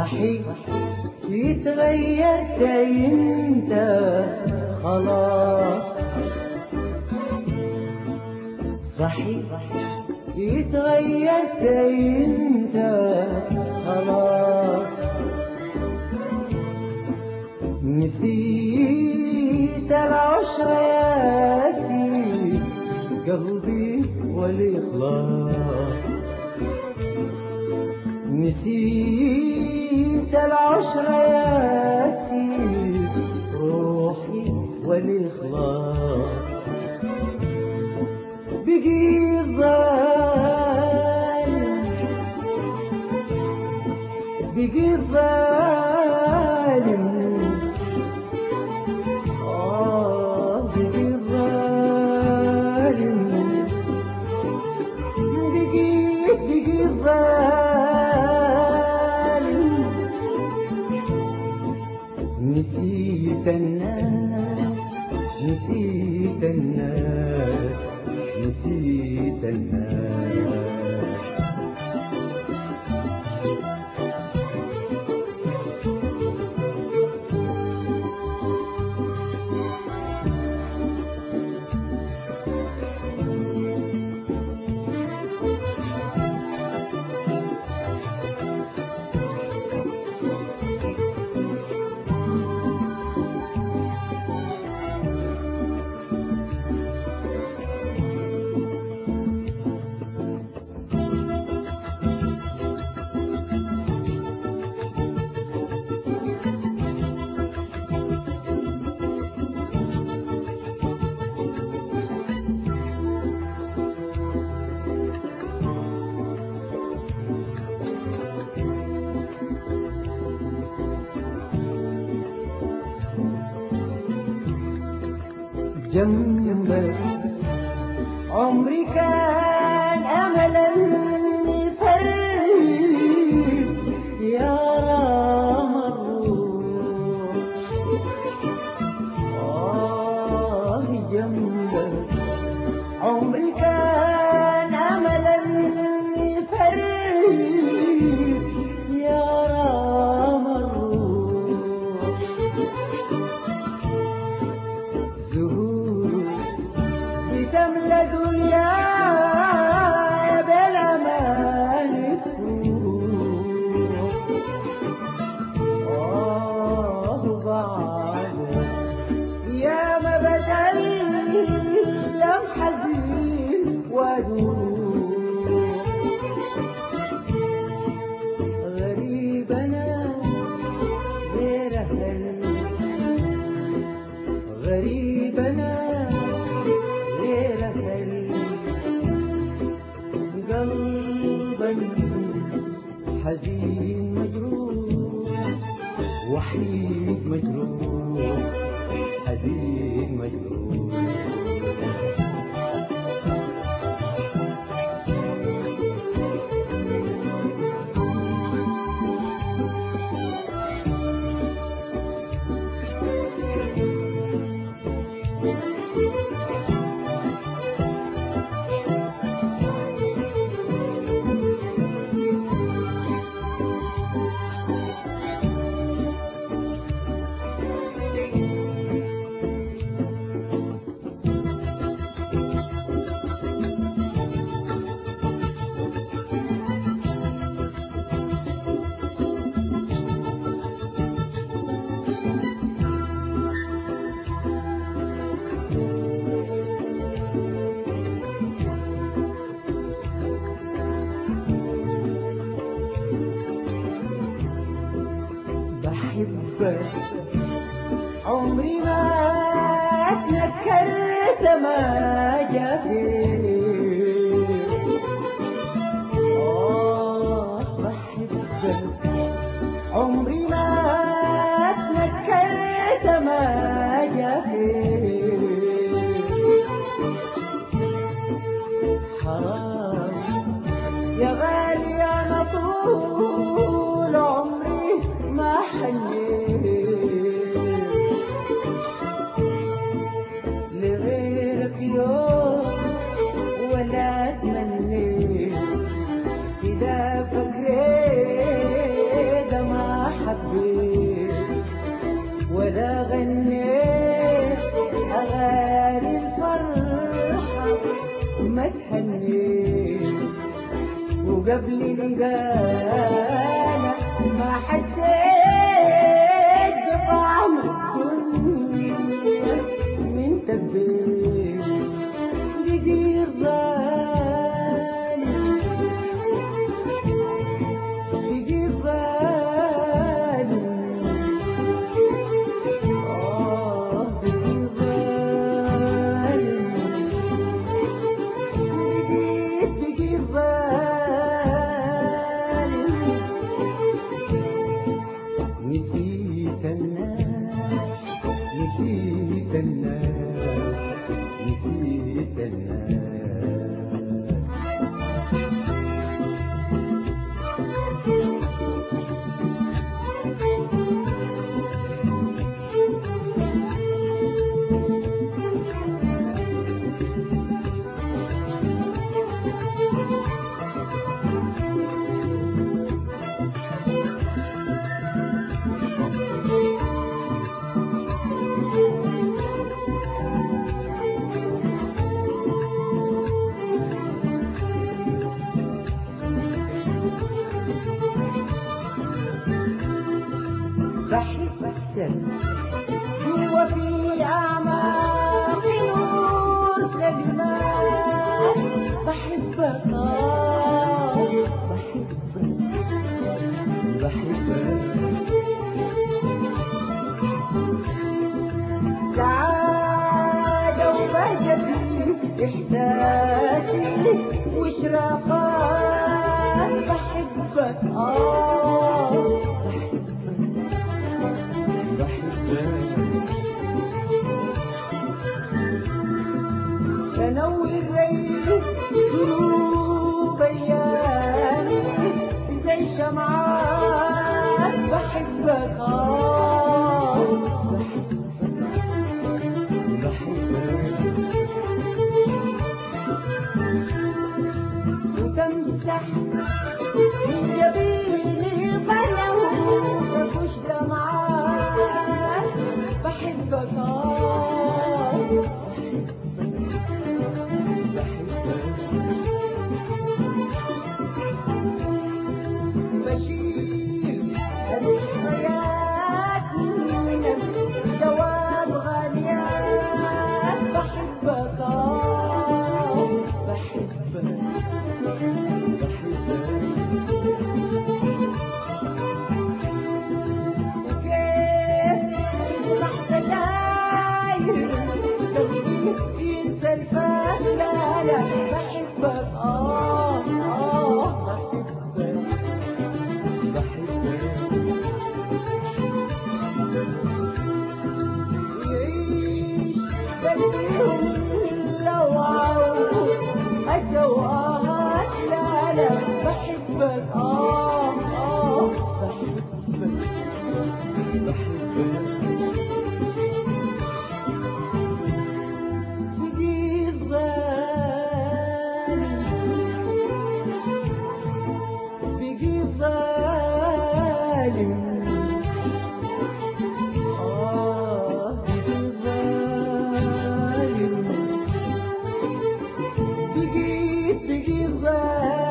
صحيح يتغيرت انت خلاص صحيح يتغيرت انت خلاص نسيت العشرة يا سيدي قلبي والإخلاص نسيت العشرة يا سيدي روحي والإخلاص بقي ظالم بقي ظالم آه بقي ظالم بقيت بقي ظالم نسيت الناس نسيت الناس نسيت الناس جنبك عمري كان املا يفرق يا رام الروح آه جنبك عمري كان املا يفرق يا رام الروح زهور بتملى دنيا بلا ما نفوح آه بعد يا ما بدل لم حزين ودروح غريب انا غير اهل غريب انا غير اهل قلبا حزين مجروح وحيد مجروح حزين مجروح بحبك عمري ما تذكرت ما جافي آه بحبك عمري ما تذكرت ما جافي حرام يا غالي انا طول عمري ما حنيت لغيرك يوم ولا تمنيت إذا فكرت ما إذا غنيت أغاني الفرحة ما تهنيت وقبل لقانا ما حسيت بطعم الدنيا من تبيت بقي غالي بقي غالي آه بقي غالي بقي غالي نسيت الناس نسيت الناس نسيت الناس بحسك هو في أعماق نور كلمات بحبك آه بحبك بحبك سعادة وبهجتي إحساسي وإشراقات بحبك آه بحبك بحبك تنور الريح دروب أيامي زي شمعات بحبك آه بحبك بحبك وتمسح من جبيني القلم تفوش دمعات بحبك آه بشيل الذكريات من الجواب غاليات بحبك آه بحبك وكيف لحظة داير قلبي ينسى الفات لا لا بحبك آه آه بحبك بحبك يعيش قلبي لو عاود أسوات لا لا بحبك آه آه بحبك بحبك جديد غالي بقي ظالم آه بقي ظالم بقيت بقي ظالم